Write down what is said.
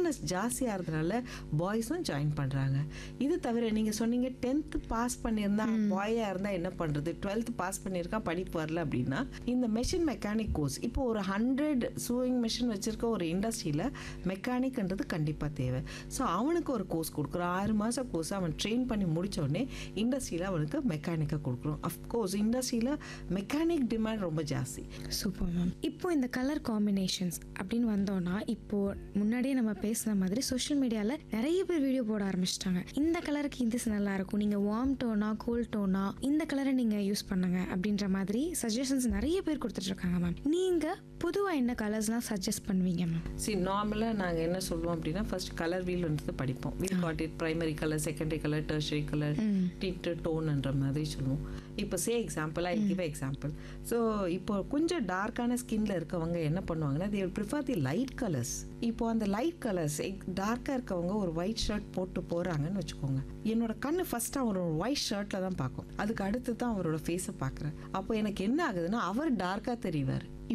awareness ஜாஸ்தியாகிறதுனால பாய்ஸும் join பண்ணுறாங்க இது தவிர நீங்கள் சொன்னீங்க டென்த்து பாஸ் பண்ணியிருந்தா பாயாக இருந்தால் என்ன பண்ணுறது டுவெல்த்து பாஸ் பண்ணியிருக்கா படிப்பு வரல அப்படின்னா இந்த மெஷின் மெக்கானிக் கோர்ஸ் இப்போ ஒரு ஹண்ட்ரட் சூயிங் மிஷின் வச்சுருக்க ஒரு இண்டஸ்ட்ரியில் மெக்கானிக்ன்றது கண்டிப்பாக தேவை ஸோ அவனுக்கு ஒரு கோர்ஸ் கொடுக்குறோம் ஆறு மாதம் கோர்ஸ் அவன் ட்ரெயின் பண்ணி முடிச்ச உடனே இண்டஸ்ட்ரியில் அவனுக்கு மெக்கானிக்கை கொடுக்குறோம் அஃப்கோர்ஸ் இண்டஸ்ட்ரியில் மெக்கானிக் டிமாண்ட் ரொம்ப ஜாஸ்தி சூப்பர் மேம் இப்போ இந்த கலர் காம்பினேஷன்ஸ் அப்படின்னு வந்தோம்னா இப்போ முன்னாடியே நம்ம பேசின மாதிரி சோஷியல் மீடியாவில் நிறைய பேர் வீடியோ போட ஆரம்பிச்சிட்டாங்க இந்த கலருக்கு இது நல்லா இருக்கும் நீங்கள் வார்ம் டோனா கோல் டோனா இந்த கலரை நீங்கள் யூஸ் பண்ணுங்க அப்படின்ற மாதிரி சஜஷன்ஸ் நிறைய பேர் கொடுத்துட்டு இருக்காங்க மேம் நீங்கள் பொதுவாக என்ன கலர்ஸ்லாம் சஜஸ்ட் பண்ணுவீங்க மேம் சி நார்மலாக நாங்கள் என்ன சொல்லுவோம் அப்படின்னா ஃபர்ஸ்ட் கலர் வீல்ன்றது படிப்போம் wheel got it primary colour secondary colour tertiary colour டிட்டு டோன்ன்ற மாதிரி சொல்லுவோம் இப்போ say example I give example so இப்போ கொஞ்சம் டார்க்கான ஸ்கின்ல இருக்கவங்க என்ன பண்ணுவாங்கன்னா they prefer the light colours இப்போ அந்த லைட் கலர்ஸ் டார்க்காக இருக்கவங்க ஒரு ஒயிட் ஷர்ட் போட்டு போகிறாங்கன்னு வச்சுக்கோங்க என்னோட கண்ணு ஃபர்ஸ்ட் அவர் ஒரு ஒயிட் ஷர்ட்டில் தான் பார்க்கும் அதுக்கு அடுத்து தான் அவரோட ஃபேஸை பார்க்குறேன் அப்போ எனக்கு என்ன ஆகுதுன்னா அவர் டார்க்காக தெரிவார்